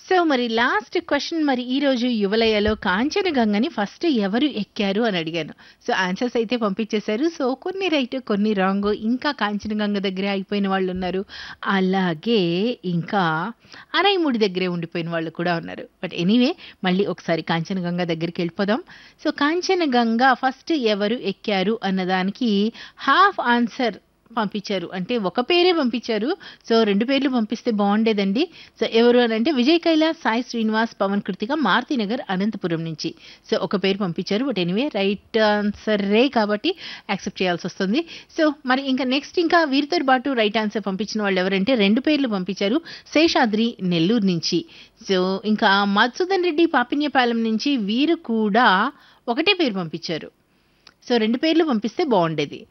so మరి last question మరి ఈ రోజు యువలయలో కాంచనగంగని ఫస్ట్ ఎవరు ఎక్కారు అని అడిగాను సో ఆన్సర్స్ అయితే పంపించేశారు సో కొన్ని రైట్ కొన్ని రాంగ్ ఇంకా కాంచనగంగ దగ్గరే అయిపోయిన వాళ్ళు ఉన్నారు అలాగే ఇంకా అనైముడి దగ్గరే ఉండిపోయిన వాళ్ళు కూడా ఉన్నారు బట్ ఎనీవే మళ్ళీ ఒకసారి కాంచనగంగ దగ్గరికి వెళ్ళిపోదాం సో కాంచనగంగ ఫస్ట్ ఎవరు ఎక్కారు అన్నదానికి హాఫ్ ఆన్సర్ పంపించారు అంటే ఒక పేరే పంపించారు సో రెండు పేర్లు పంపిస్తే బాగుండేదండి సో ఎవరు అని అంటే విజయ్ కైలాస్ సాయి శ్రీనివాస్ పవన్ కృతిక మారుతినగర్ అనంతపురం నుంచి సో ఒక పేరు పంపించారు బట్ ఎనీవే రైట్ ఆన్సరే కాబట్టి యాక్సెప్ట్ చేయాల్సి వస్తుంది సో మరి ఇంకా నెక్స్ట్ ఇంకా వీరితో పాటు రైట్ ఆన్సర్ పంపించిన వాళ్ళు ఎవరంటే రెండు పేర్లు పంపించారు శేషాద్రి నెల్లూరు నుంచి సో ఇంకా మధుసూదన్ రెడ్డి పాపిన్యపాలెం నుంచి వీరు కూడా ఒకటే పేరు పంపించారు సో రెండు పేర్లు పంపిస్తే బాగుండేది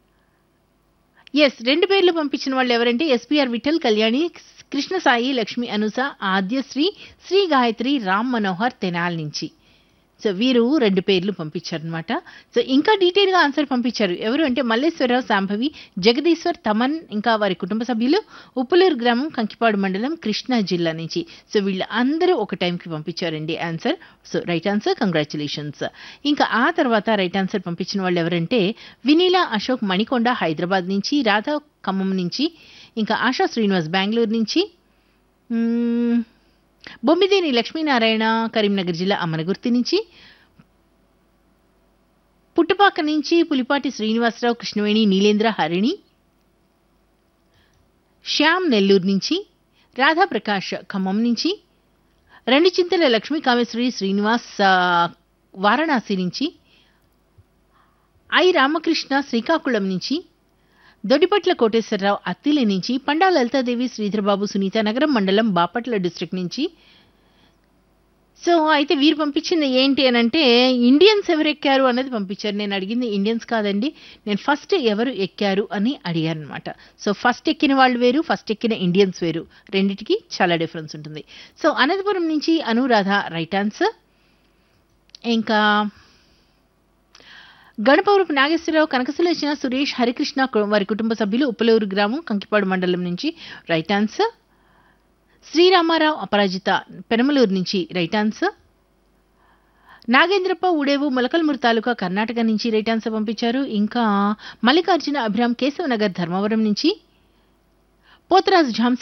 ఎస్ రెండు పేర్లు పంపించిన వాళ్ళు ఎవరంటే ఎస్పీఆర్ విఠల్ కళ్యాణి కృష్ణ సాయి లక్ష్మి అనుస ఆద్యశ్రీ శ్రీ గాయత్రి రామ్ మనోహర్ తెనాల్ నుంచి సో వీరు రెండు పేర్లు పంపించారనమాట సో ఇంకా డీటెయిల్గా ఆన్సర్ పంపించారు ఎవరు అంటే మల్లేశ్వరరావు శాంభవి జగదీశ్వర్ తమన్ ఇంకా వారి కుటుంబ సభ్యులు ఉప్పులూరు గ్రామం కంకిపాడు మండలం కృష్ణా జిల్లా నుంచి సో వీళ్ళు అందరూ ఒక టైంకి పంపించారండి answer so right answer congratulations ఇంకా ఆ తర్వాత రైట్ ఆన్సర్ పంపించిన వాళ్ళు ఎవరంటే వినీలా అశోక్ మణికొండ హైదరాబాద్ నుంచి రాధా ఖమ్మం నుంచి ఇంకా ఆశా శ్రీనివాస్ బెంగళూరు నుంచి మ్మ్, బొమ్మిదేని లక్ష్మీనారాయణ కరీంనగర్ జిల్లా అమనగుర్తి నుంచి పుట్టుపాక నుంచి పులిపాటి శ్రీనివాసరావు కృష్ణవేణి నీలేంద్ర హరిణి శ్యామ్ నెల్లూరు నుంచి రాధాప్రకాష్ ఖమ్మం నుంచి రెండు చింతల లక్ష్మీ కామేశ్వరి శ్రీనివాస్ ఆ, వారణాసి నుంచి ఐ రామకృష్ణ శ్రీకాకుళం నుంచి దొడ్డిపట్ల కోటేశ్వరరావు అత్తిలి నుంచి పండా లలితాదేవి శ్రీధరబాబు సునీత నగరం మండలం బాపట్ల డిస్ట్రిక్ట్ నుంచి సో అయితే వీరు పంపించింది ఏంటి అని అంటే ఇండియన్స్ ఎవరు ఎక్కారు అన్నది పంపించారు నేను అడిగింది ఇండియన్స్ కాదండి నేను ఫస్ట్ ఎవరు ఎక్కారు అని అడిగాను అనమాట సో ఫస్ట్ ఎక్కిన వాళ్ళు వేరు ఫస్ట్ ఎక్కిన ఇండియన్స్ వేరు రెండిటికి చాలా డిఫరెన్స్ ఉంటుంది సో అనంతపురం నుంచి అనురాధ రైట్ ఆన్సర్ ఇంకా గణపవరపు నాగేశ్వరరావు కనకసులోచన సురేష్ హరికృష్ణ కు- వారి కుటుంబ సభ్యులు ఉప్పలూరు గ్రామం కంకిపాడు మండలం నుంచి రైట్ ఆన్సర్ శ్రీరామారావు అపరాజిత పెనమలూరు నుంచి రైట్ ఆన్సర్ నాగేంద్రప్ప ఉడేవు మొలకల్మూరు తాలూకా కర్ణాటక నుంచి రైట్ ఆన్సర్ పంపించారు ఇంకా మల్లికార్జున అభిరామ్ కేశవనగర్ ధర్మవరం నుంచి పోతరాజు ఝాన్సీ